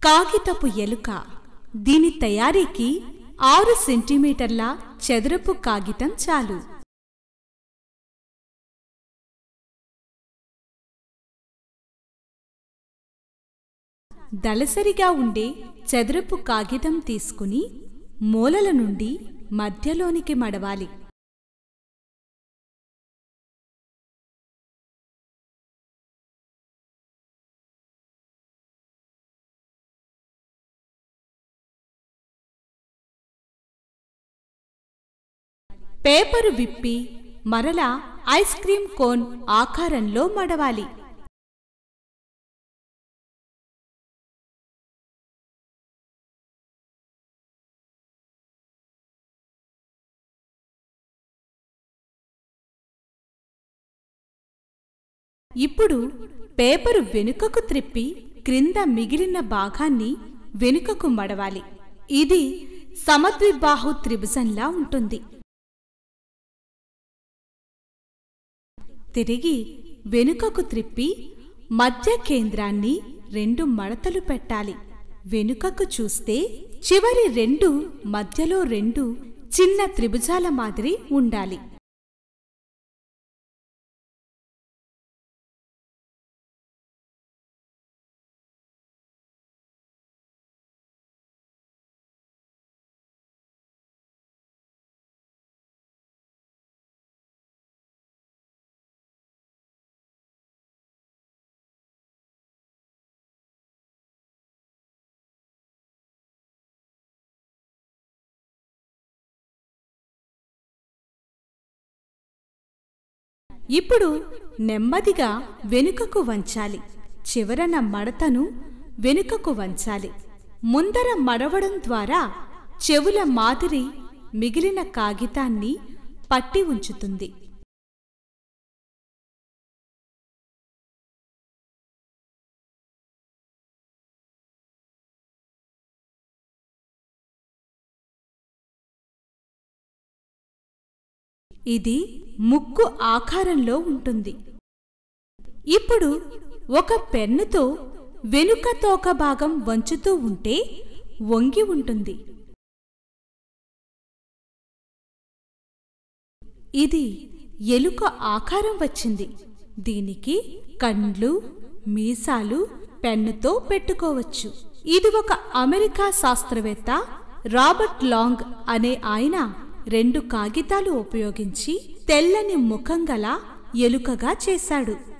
కాగితపు ఎలుక దీని తయారీకి ఆరు సెంటీమీటర్ల చదరపు కాగితం చాలు దళసరిగా ఉండే చదరపు కాగితం తీసుకుని మూలల నుండి మధ్యలోనికి మడవాలి పేపరు విప్పి మరలా ఐస్ క్రీం కోన్ ఆకారంలో మడవాలి ఇప్పుడు పేపరు వెనుకకు త్రిప్పి క్రింద మిగిలిన భాగాన్ని వెనుకకు మడవాలి ఇది సమద్విబాహు త్రిభుజంలా ఉంటుంది తిరిగి వెనుకకు త్రిప్పి మధ్య కేంద్రాన్ని రెండు మడతలు పెట్టాలి వెనుకకు చూస్తే చివరి రెండు మధ్యలో రెండు చిన్న త్రిభుజాల మాదిరి ఉండాలి ఇప్పుడు నెమ్మదిగా వెనుకకు వంచాలి చివరన మడతను వెనుకకు వంచాలి ముందర మడవడం ద్వారా చెవుల మాదిరి మిగిలిన కాగితాన్ని పట్టి ఉంచుతుంది ఇది ముక్కు ఆకారంలో ఉంటుంది ఇప్పుడు ఒక పెన్నుతో వెనుక తోక భాగం వంచుతూ ఉంటే వంగి ఉంటుంది ఇది ఎలుక ఆకారం వచ్చింది దీనికి కండ్లు మీసాలు పెన్నుతో పెట్టుకోవచ్చు ఇది ఒక అమెరికా శాస్త్రవేత్త రాబర్ట్ లాంగ్ అనే ఆయన రెండు కాగితాలు ఉపయోగించి తెల్లని ముఖం గల ఎలుకగా చేశాడు